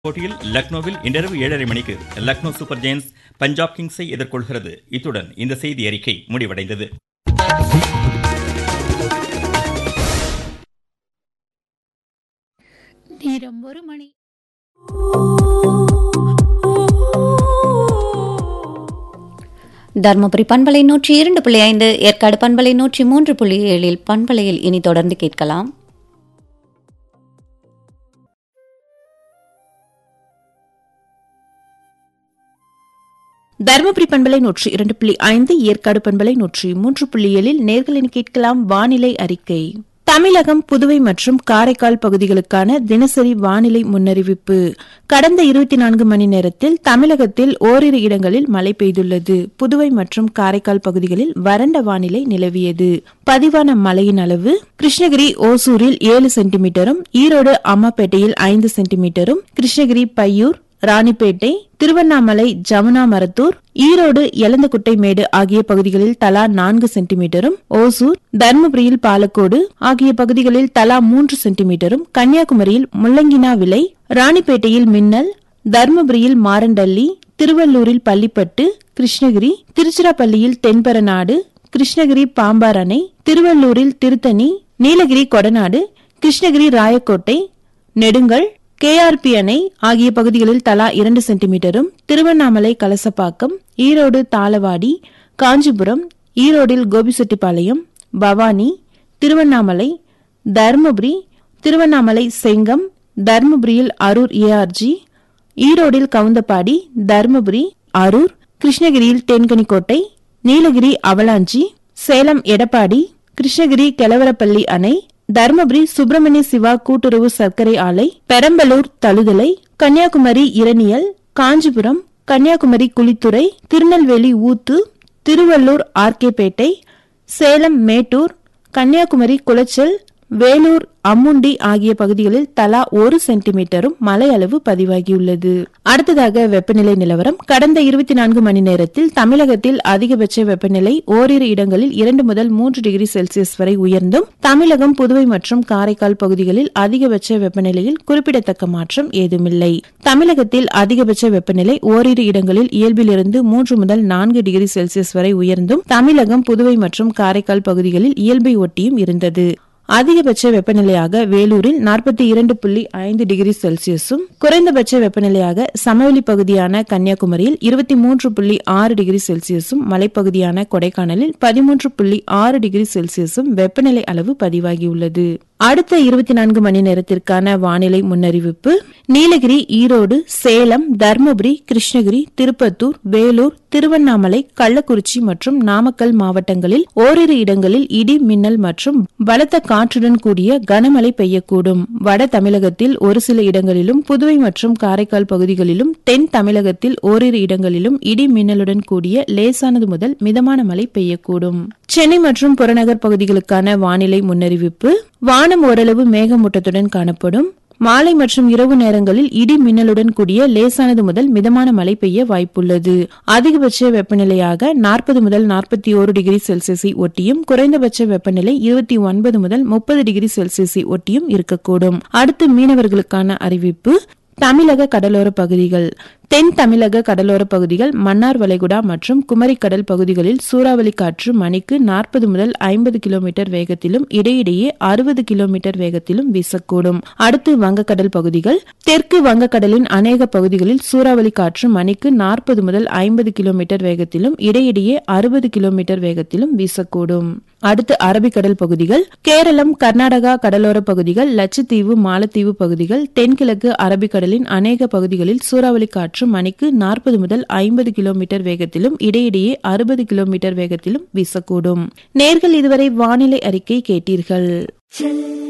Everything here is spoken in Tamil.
போட்டியில் லக்னோவில் இன்றிரவு ஏழரை மணிக்கு லக்னோ சூப்பர் ஜெயின்ஸ் பஞ்சாப் கிங்ஸை எதிர்கொள்கிறது இத்துடன் இந்த செய்தி அறிக்கை முடிவடைந்தது நேரம் ஒரு மணி தருமபுரி பண்பலை நூற்றி இரண்டு புள்ளி ஐந்து ஏற்காடு பண்பலை நூற்றி மூன்று புள்ளி ஏழில் பண்பலையில் இனி தொடர்ந்து கேட்கலாம் தருமபுரி பண்பலை நூற்றி இரண்டு புள்ளி ஐந்து ஏற்காடு பண்பலை நூற்றி மூன்று புள்ளி ஏழில் நேர்களின் கேட்கலாம் வானிலை அறிக்கை தமிழகம் புதுவை மற்றும் காரைக்கால் பகுதிகளுக்கான தினசரி வானிலை முன்னறிவிப்பு கடந்த இருபத்தி நான்கு மணி நேரத்தில் தமிழகத்தில் ஓரிரு இடங்களில் மழை பெய்துள்ளது புதுவை மற்றும் காரைக்கால் பகுதிகளில் வறண்ட வானிலை நிலவியது பதிவான மழையின் அளவு கிருஷ்ணகிரி ஓசூரில் ஏழு சென்டிமீட்டரும் ஈரோடு அம்மாப்பேட்டையில் ஐந்து சென்டிமீட்டரும் கிருஷ்ணகிரி பையூர் ராணிப்பேட்டை திருவண்ணாமலை ஜமுனா மரத்தூர் ஈரோடு எலந்தக்குட்டை மேடு ஆகிய பகுதிகளில் தலா நான்கு சென்டிமீட்டரும் ஓசூர் தர்மபுரியில் பாலக்கோடு ஆகிய பகுதிகளில் தலா மூன்று சென்டிமீட்டரும் கன்னியாகுமரியில் முள்ளங்கினா விலை ராணிப்பேட்டையில் மின்னல் தர்மபுரியில் மாரண்டள்ளி திருவள்ளூரில் பள்ளிப்பட்டு கிருஷ்ணகிரி திருச்சிராப்பள்ளியில் தென்பரநாடு கிருஷ்ணகிரி பாம்பார் அணை திருவள்ளூரில் திருத்தணி நீலகிரி கொடநாடு கிருஷ்ணகிரி ராயக்கோட்டை நெடுங்கல் கேஆர்பி அணை ஆகிய பகுதிகளில் தலா இரண்டு சென்டிமீட்டரும் திருவண்ணாமலை கலசப்பாக்கம் ஈரோடு தாளவாடி காஞ்சிபுரம் ஈரோடில் கோபிச்செட்டிப்பாளையம் பவானி திருவண்ணாமலை தருமபுரி திருவண்ணாமலை செங்கம் தருமபுரியில் அரூர் ஏஆர்ஜி ஈரோடில் கவுந்தப்பாடி தருமபுரி அரூர் கிருஷ்ணகிரியில் தேன்கனிக்கோட்டை நீலகிரி அவலாஞ்சி சேலம் எடப்பாடி கிருஷ்ணகிரி கெலவரப்பள்ளி அணை தருமபுரி சுப்பிரமணிய சிவா கூட்டுறவு சர்க்கரை ஆலை பெரம்பலூர் தழுதலை கன்னியாகுமரி இரணியல் காஞ்சிபுரம் கன்னியாகுமரி குளித்துறை திருநெல்வேலி ஊத்து திருவள்ளூர் ஆர்கேபேட்டை சேலம் மேட்டூர் கன்னியாகுமரி குளச்சல் வேலூர் அம்முண்டி ஆகிய பகுதிகளில் தலா ஒரு சென்டிமீட்டரும் மழை அளவு பதிவாகியுள்ளது அடுத்ததாக வெப்பநிலை நிலவரம் கடந்த இருபத்தி நான்கு மணி நேரத்தில் தமிழகத்தில் அதிகபட்ச வெப்பநிலை ஓரிரு இடங்களில் இரண்டு முதல் மூன்று டிகிரி செல்சியஸ் வரை உயர்ந்தும் தமிழகம் புதுவை மற்றும் காரைக்கால் பகுதிகளில் அதிகபட்ச வெப்பநிலையில் குறிப்பிடத்தக்க மாற்றம் ஏதுமில்லை தமிழகத்தில் அதிகபட்ச வெப்பநிலை ஓரிரு இடங்களில் இயல்பிலிருந்து மூன்று முதல் நான்கு டிகிரி செல்சியஸ் வரை உயர்ந்தும் தமிழகம் புதுவை மற்றும் காரைக்கால் பகுதிகளில் இயல்பை ஒட்டியும் இருந்தது அதிகபட்ச வெப்பநிலையாக வேலூரில் நாற்பத்தி இரண்டு புள்ளி ஐந்து டிகிரி செல்சியஸும் குறைந்தபட்ச வெப்பநிலையாக சமவெளி பகுதியான கன்னியாகுமரியில் இருபத்தி மூன்று புள்ளி ஆறு டிகிரி செல்சியஸும் மலைப்பகுதியான கொடைக்கானலில் பதிமூன்று புள்ளி ஆறு டிகிரி செல்சியஸும் வெப்பநிலை அளவு பதிவாகியுள்ளது அடுத்த இருபத்தி நான்கு மணி நேரத்திற்கான வானிலை முன்னறிவிப்பு நீலகிரி ஈரோடு சேலம் தர்மபுரி கிருஷ்ணகிரி திருப்பத்தூர் வேலூர் திருவண்ணாமலை கள்ளக்குறிச்சி மற்றும் நாமக்கல் மாவட்டங்களில் ஓரிரு இடங்களில் இடி மின்னல் மற்றும் பலத்த காற்றுடன் கூடிய கனமழை பெய்யக்கூடும் வட தமிழகத்தில் ஒரு சில இடங்களிலும் புதுவை மற்றும் காரைக்கால் பகுதிகளிலும் தென் தமிழகத்தில் ஓரிரு இடங்களிலும் இடி மின்னலுடன் கூடிய லேசானது முதல் மிதமான மழை பெய்யக்கூடும் சென்னை மற்றும் புறநகர் பகுதிகளுக்கான வானிலை முன்னறிவிப்பு வானம் ஓரளவு மேகமூட்டத்துடன் காணப்படும் மாலை மற்றும் இரவு நேரங்களில் இடி மின்னலுடன் கூடிய லேசானது முதல் மிதமான மழை பெய்ய வாய்ப்புள்ளது அதிகபட்ச வெப்பநிலையாக நாற்பது முதல் நாற்பத்தி ஓரு டிகிரி செல்சியஸை ஒட்டியும் குறைந்தபட்ச வெப்பநிலை இருபத்தி ஒன்பது முதல் முப்பது டிகிரி செல்சியஸை ஒட்டியும் இருக்கக்கூடும் அடுத்து மீனவர்களுக்கான அறிவிப்பு தமிழக கடலோர பகுதிகள் தென் தமிழக கடலோர பகுதிகள் மன்னார் வளைகுடா மற்றும் குமரிக்கடல் பகுதிகளில் சூறாவளி காற்று மணிக்கு நாற்பது முதல் ஐம்பது கிலோமீட்டர் வேகத்திலும் இடையிடையே அறுபது கிலோமீட்டர் வேகத்திலும் வீசக்கூடும் அடுத்து வங்கக்கடல் பகுதிகள் தெற்கு வங்கக்கடலின் அநேக பகுதிகளில் சூறாவளி காற்று மணிக்கு நாற்பது முதல் ஐம்பது கிலோமீட்டர் வேகத்திலும் இடையிடையே அறுபது கிலோமீட்டர் வேகத்திலும் வீசக்கூடும் அடுத்து அரபிக்கடல் பகுதிகள் கேரளம் கர்நாடகா கடலோர பகுதிகள் லட்சத்தீவு மாலத்தீவு பகுதிகள் தென்கிழக்கு அரபிக்கடலின் அநேக பகுதிகளில் சூறாவளி காற்று மணிக்கு நாற்பது முதல் ஐம்பது கிலோமீட்டர் வேகத்திலும் இடையிடையே அறுபது கிலோமீட்டர் வேகத்திலும் வீசக்கூடும் நேர்கள் இதுவரை வானிலை அறிக்கை கேட்டீர்கள்